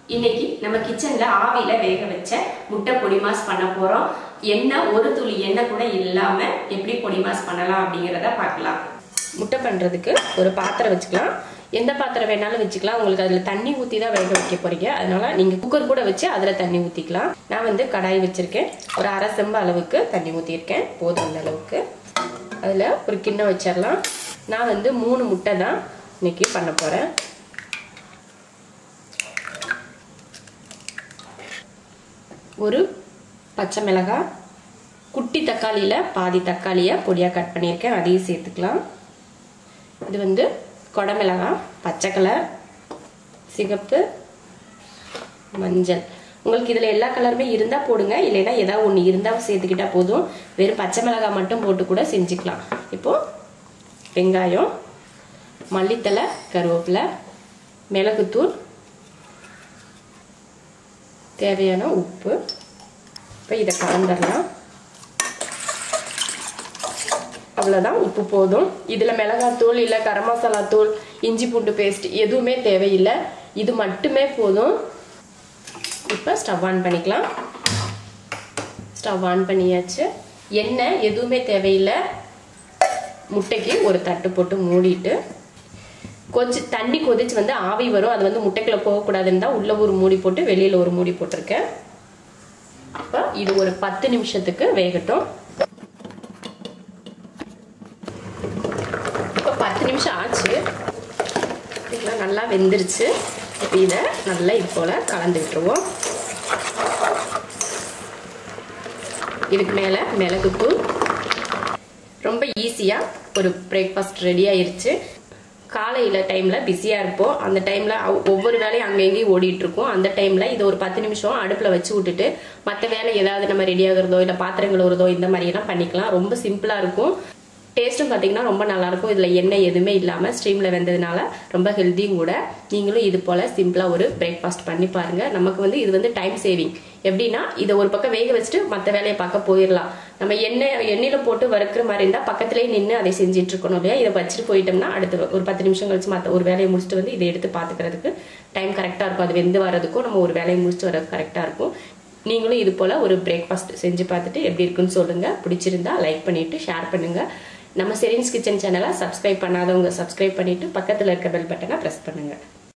இன்னைக்கு நம்ம கிச்சன்ல ஆவியில வேக வச்ச முட்டை பொடி மாஸ் பண்ண போறோம் எண்ணெய் ஒரு துளி எண்ணெய் கூட இல்லாம எப்படி பொடி மாஸ் பண்ணலாம் அப்படிங்கிறத பார்க்கலாம் முட்டை பண்றதுக்கு ஒரு பாத்திரம் வச்சுக்கலாம் எந்த பாத்திரம் வேணாலும் வச்சுக்கலாம் உங்களுக்கு அதுல தண்ணி ஊத்தி தான் வேக வைக்க போறீங்க அதனால நீங்க குக்கர் கூட வச்சு அதுல தண்ணி ஊத்திக்கலாம் நான் வந்து கடாய் வச்சிருக்கேன் ஒரு அரை செம்பு அளவுக்கு தண்ணி ஊத்திருக்கேன் போதும் அந்த அளவுக்கு அதுல ஒரு கிண்ணம் வச்சிடலாம் நான் வந்து மூணு முட்டை தான் இன்னைக்கு பண்ண போறேன் ஒரு பச்சை மிளகாய் குட்டி தக்காளியில் பாதி தக்காளியை பொடியாக கட் பண்ணியிருக்கேன் அதையும் சேர்த்துக்கலாம் இது வந்து கொடமிளகாய் பச்சை கலர் சிகப்பு மஞ்சள் உங்களுக்கு இதில் எல்லா கலருமே இருந்தால் போடுங்க இல்லைன்னா ஏதாவது ஒன்று இருந்தால் சேர்த்துக்கிட்டா போதும் வெறும் பச்சை மிளகாய் மட்டும் போட்டு கூட செஞ்சுக்கலாம் இப்போது வெங்காயம் மல்லித்தலை கருவேப்பிலை மிளகுத்தூள் தேவையான உப்பு இப்போ இதை கலந்துடலாம் அவ்வளோதான் உப்பு போதும் இதில் மிளகாத்தூள் இல்லை கரம் மசாலா தூள் இஞ்சி பூண்டு பேஸ்ட் எதுவுமே தேவையில்லை இது மட்டுமே போதும் இப்போ ஸ்டவ் ஆன் பண்ணிக்கலாம் ஸ்டவ் ஆன் பண்ணியாச்சு எண்ணெய் எதுவுமே தேவையில்லை முட்டைக்கு ஒரு தட்டு போட்டு மூடிட்டு கொஞ்சம் தண்ணி கொதிச்சு வந்து ஆவி வரும் அது வந்து முட்டைக்குள்ள போகக்கூடாதுன்னு தான் உள்ள ஒரு மூடி போட்டு வெளியில ஒரு மூடி போட்டிருக்கேன் இப்போ இது ஒரு பத்து நிமிஷத்துக்கு வேகட்டும் இப்போ பத்து நிமிஷம் ஆச்சு இதெல்லாம் நல்லா வெந்துருச்சு இப்போ இதை நல்லா இது போல கலந்து விட்டுருவோம் இதுக்கு மேலே மிளகுத்தூள் ரொம்ப ஈஸியாக ஒரு பிரேக்ஃபாஸ்ட் ரெடி ஆயிருச்சு காலையில் டைமில் பிஸியாக இருப்போம் அந்த டைமில் ஒவ்வொரு வேலையும் அங்கங்கேயும் ஓடிட்டு இருக்கும் அந்த டைமில் இது ஒரு பத்து நிமிஷம் அடுப்பில் வச்சு விட்டுட்டு மற்ற வேலை ஏதாவது நம்ம ரெடி ஆகுறதோ இல்லை பாத்திரம் கழுவுறதோ இந்த மாதிரியெல்லாம் பண்ணிக்கலாம் ரொம்ப சிம்பிளாக இருக்கும் டேஸ்ட்டும் பார்த்தீங்கன்னா ரொம்ப நல்லாயிருக்கும் இதில் எண்ணெய் எதுவுமே இல்லாமல் ஸ்ட்ரீமில் வெந்ததுனால ரொம்ப ஹெல்த்தியும் கூட நீங்களும் இது போல் சிம்பிளாக ஒரு பிரேக்ஃபாஸ்ட் பண்ணி பாருங்கள் நமக்கு வந்து இது வந்து டைம் சேவிங் எப்படின்னா இதை ஒரு பக்கம் வேக வச்சுட்டு மற்ற வேலையை பார்க்க போயிடலாம் நம்ம எண்ணெய் எண்ணெயில் போட்டு வறுக்கிற மாதிரி இருந்தால் பக்கத்துலேயே நின்று அதை செஞ்சுட்டு இருக்கணும் இல்லையா இதை வச்சுட்டு போயிட்டோம்னா அடுத்து ஒரு பத்து நிமிஷம் கழிச்சு மற்ற ஒரு வேலையை முடிச்சுட்டு வந்து இதை எடுத்து பார்த்துக்கிறதுக்கு டைம் கரெக்டாக இருக்கும் அது வெந்து வரதுக்கும் நம்ம ஒரு வேலையை முடிச்சுட்டு வரது கரெக்டாக இருக்கும் நீங்களும் இது போல் ஒரு பிரேக்ஃபாஸ்ட் செஞ்சு பார்த்துட்டு எப்படி இருக்குன்னு சொல்லுங்கள் பிடிச்சிருந்தா லைக் பண்ணிவிட்டு ஷேர் பண்ணுங்கள் நம்ம செரின்ஸ் கிச்சன் சேனலை சப்ஸ்கிரைப் பண்ணாதவங்க சப்ஸ்கிரைப் பண்ணிவிட்டு பக்கத்தில் இருக்க பெல் பட்டனை ப்ரெஸ் பண்ணுங்கள்